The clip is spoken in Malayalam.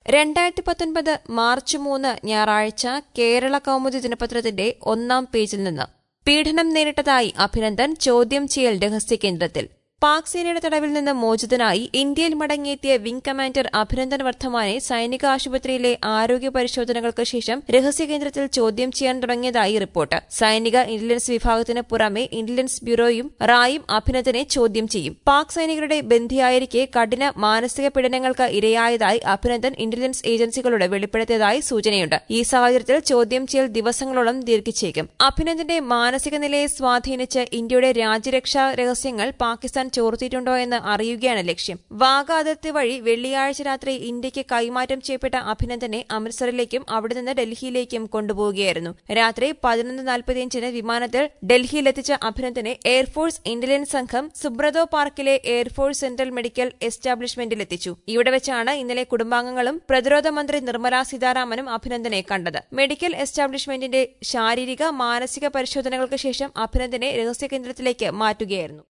രണ്ടായിരത്തി പത്തൊൻപത് മാർച്ച് മൂന്ന് ഞായറാഴ്ച കേരള കൗമുദി ദിനപത്രത്തിന്റെ ഒന്നാം പേജിൽ നിന്ന് പീഡനം നേരിട്ടതായി അഭിനന്ദൻ ചോദ്യം ചെയ്യൽ രഹസ്യകേന്ദ്രത്തിൽ പാക് സേനയുടെ തടവിൽ നിന്ന് മോചിതനായി ഇന്ത്യയിൽ മടങ്ങിയെത്തിയ വിംഗ് കമാൻഡർ അഭിനന്ദൻ വർദ്ധമാനെ സൈനിക ആശുപത്രിയിലെ ആരോഗ്യ പരിശോധനകൾക്ക് ശേഷം രഹസ്യകേന്ദ്രത്തിൽ ചോദ്യം ചെയ്യാൻ തുടങ്ങിയതായി റിപ്പോർട്ട് സൈനിക ഇന്റലിജൻസ് വിഭാഗത്തിന് പുറമെ ഇന്റലിജൻസ് ബ്യൂറോയും റായും അഭിനന്ദനെ ചോദ്യം ചെയ്യും പാക് സൈനികരുടെ ബന്ധിയായിരിക്കെ കഠിന മാനസിക പീഡനങ്ങൾക്ക് ഇരയായതായി അഭിനന്ദൻ ഇന്റലിജൻസ് ഏജൻസികളോട് വെളിപ്പെടുത്തിയതായി സൂചനയുണ്ട് ഈ സാഹചര്യത്തിൽ ചോദ്യം ചെയ്യൽ ദിവസങ്ങളോളം ദീർഘിച്ചേക്കും അഭിനന്ദന്റെ മാനസിക നിലയെ സ്വാധീനിച്ച് ഇന്ത്യയുടെ രാജ്യരക്ഷാ രഹസ്യങ്ങൾ പാകിസ്ഥാൻ ചോർത്തിയിട്ടുണ്ടോ എന്ന് അറിയുകയാണ് ലക്ഷ്യം വാഗ അതിർത്തി വഴി വെള്ളിയാഴ്ച രാത്രി ഇന്ത്യക്ക് കൈമാറ്റം ചെയ്യപ്പെട്ട അഭിനന്ദനെ അമൃത്സറിലേക്കും അവിടെ നിന്ന് ഡൽഹിയിലേക്കും കൊണ്ടുപോവുകയായിരുന്നു രാത്രി പതിനൊന്ന് നാൽപ്പത്തിയഞ്ചിന് വിമാനത്തിൽ ഡൽഹിയിലെത്തിച്ച അഭിനന്ദനെ എയർഫോഴ്സ് ഇന്റലിജൻസ് സംഘം സുബ്രതോ പാർക്കിലെ എയർഫോഴ്സ് സെൻട്രൽ മെഡിക്കൽ എസ്റ്റാബ്ലിഷ്മെന്റിൽ എത്തിച്ചു ഇവിടെ വെച്ചാണ് ഇന്നലെ കുടുംബാംഗങ്ങളും പ്രതിരോധ മന്ത്രി നിർമ്മല സീതാരാമനും അഭിനന്ദനെ കണ്ടത് മെഡിക്കൽ എസ്റ്റാബ്ലിഷ്മെന്റിന്റെ ശാരീരിക മാനസിക പരിശോധനകൾക്ക് ശേഷം അഭിനന്ദനെ രഹസ്യകേന്ദ്രത്തിലേക്ക് മാറ്റുകയായിരുന്നു